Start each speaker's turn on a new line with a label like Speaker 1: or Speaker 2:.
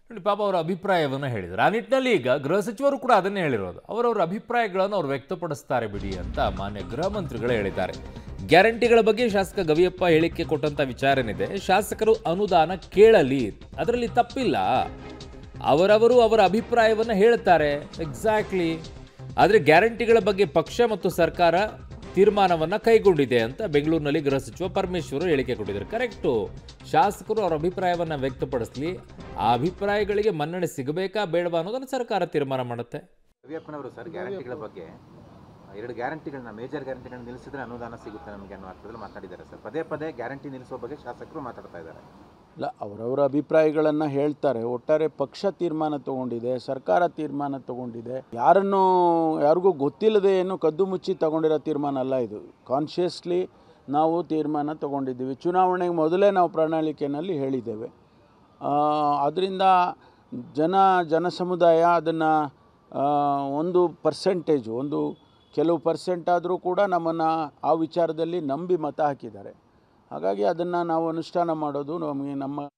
Speaker 1: ನೋಡಿ ಪಾಪ ಅವರ ಅಭಿಪ್ರಾಯವನ್ನು ಹೇಳಿದರು ಆ ನಿಟ್ಟಿನಲ್ಲಿ ಈಗ ಗೃಹ ಸಚಿವರು ಕೂಡ ಅದನ್ನೇ ಹೇಳಿರೋದು ಅವರವರ ಅಭಿಪ್ರಾಯಗಳನ್ನು ಅವ್ರು ವ್ಯಕ್ತಪಡಿಸ್ತಾರೆ ಬಿಡಿ ಅಂತ ಮಾನ್ಯ ಗೃಹ ಮಂತ್ರಿಗಳು ಹೇಳಿದ್ದಾರೆ ಗ್ಯಾರಂಟಿಗಳ ಬಗ್ಗೆ ಶಾಸಕ ಗವಿಯಪ್ಪ ಹೇಳಿಕೆ ಕೊಟ್ಟಂತ ವಿಚಾರ ಏನಿದೆ ಶಾಸಕರು ಅನುದಾನ ಕೇಳಲಿ ಅದರಲ್ಲಿ ತಪ್ಪಿಲ್ಲ ಅವರವರು ಅವರ ಅಭಿಪ್ರಾಯವನ್ನು ಹೇಳ್ತಾರೆ ಎಕ್ಸಾಕ್ಟ್ಲಿ ಆದರೆ ಗ್ಯಾರಂಟಿಗಳ ಬಗ್ಗೆ ಪಕ್ಷ ಮತ್ತು ಸರ್ಕಾರ ತೀರ್ಮಾನವನ್ನ ಕೈಗೊಂಡಿದೆ ಅಂತ ಬೆಂಗಳೂರಿನಲ್ಲಿ ಗೃಹ ಸಚಿವ ಪರಮೇಶ್ವರ್ ಹೇಳಿಕೆ ಕೊಟ್ಟಿದ್ದಾರೆ ಕರೆಕ್ಟು ಶಾಸಕರು ಅವರ ಅಭಿಪ್ರಾಯವನ್ನ ವ್ಯಕ್ತಪಡಿಸಲಿ ಆ ಅಭಿಪ್ರಾಯಗಳಿಗೆ ಮನ್ನಣೆ ಸಿಗಬೇಕಾ ಬೇಡವಾ ಅನ್ನೋದನ್ನು ಸರ್ಕಾರ ತೀರ್ಮಾನ ಮಾಡುತ್ತೆ
Speaker 2: ರವಿಯಪ್ಪನವರು ಸರ್ ಗ್ಯಾರಂಟಿಗಳ ಬಗ್ಗೆ ಎರಡು ಗ್ಯಾರಂಟಿಗಳನ್ನ ಮೇಜರ್ ಗ್ಯಾರಂಟಿಗಳನ್ನ ನಿಲ್ಲಿಸಿದ್ರೆ ಅನುದಾನ ಸಿಗುತ್ತೆ ನಮಗೆ ಅನ್ನೋ ಅರ್ಥದಲ್ಲಿ ಮಾತಾಡಿದ್ದಾರೆ ಸರ್ ಪದೇ ಪದೇ ಗ್ಯಾರಂಟಿ ನಿಲ್ಲಿಸೋ ಬಗ್ಗೆ ಶಾಸಕರು ಮಾತಾಡ್ತಾ ಇದ್ದಾರೆ
Speaker 3: ಇಲ್ಲ ಅವರವರ ಅಭಿಪ್ರಾಯಗಳನ್ನು ಹೇಳ್ತಾರೆ ಒಟ್ಟಾರೆ ಪಕ್ಷ ತೀರ್ಮಾನ ತಗೊಂಡಿದೆ ಸರ್ಕಾರ ತೀರ್ಮಾನ ತಗೊಂಡಿದೆ ಯಾರನ್ನು ಯಾರಿಗೂ ಗೊತ್ತಿಲ್ಲದೆ ಏನು ಕದ್ದು ಮುಚ್ಚಿ ತಗೊಂಡಿರೋ ತೀರ್ಮಾನ ಅಲ್ಲ ಇದು ಕಾನ್ಷಿಯಸ್ಲಿ ನಾವು ತೀರ್ಮಾನ ತಗೊಂಡಿದ್ದೀವಿ ಚುನಾವಣೆಗೆ ಮೊದಲೇ ನಾವು ಪ್ರಣಾಳಿಕೆಯಲ್ಲಿ ಹೇಳಿದ್ದೇವೆ ಅದರಿಂದ ಜನ ಜನ ಸಮುದಾಯ ಅದನ್ನು ಒಂದು ಪರ್ಸೆಂಟೇಜು ಒಂದು ಕೆಲವು ಪರ್ಸೆಂಟ್ ಆದರೂ ಕೂಡ ನಮ್ಮನ್ನು ಆ ವಿಚಾರದಲ್ಲಿ ನಂಬಿ ಮತ ಹಾಕಿದ್ದಾರೆ ಹಾಗಾಗಿ ಅದನ್ನು ನಾವು ಅನುಷ್ಠಾನ ಮಾಡೋದು ನಮಗೆ ನಮ್ಮ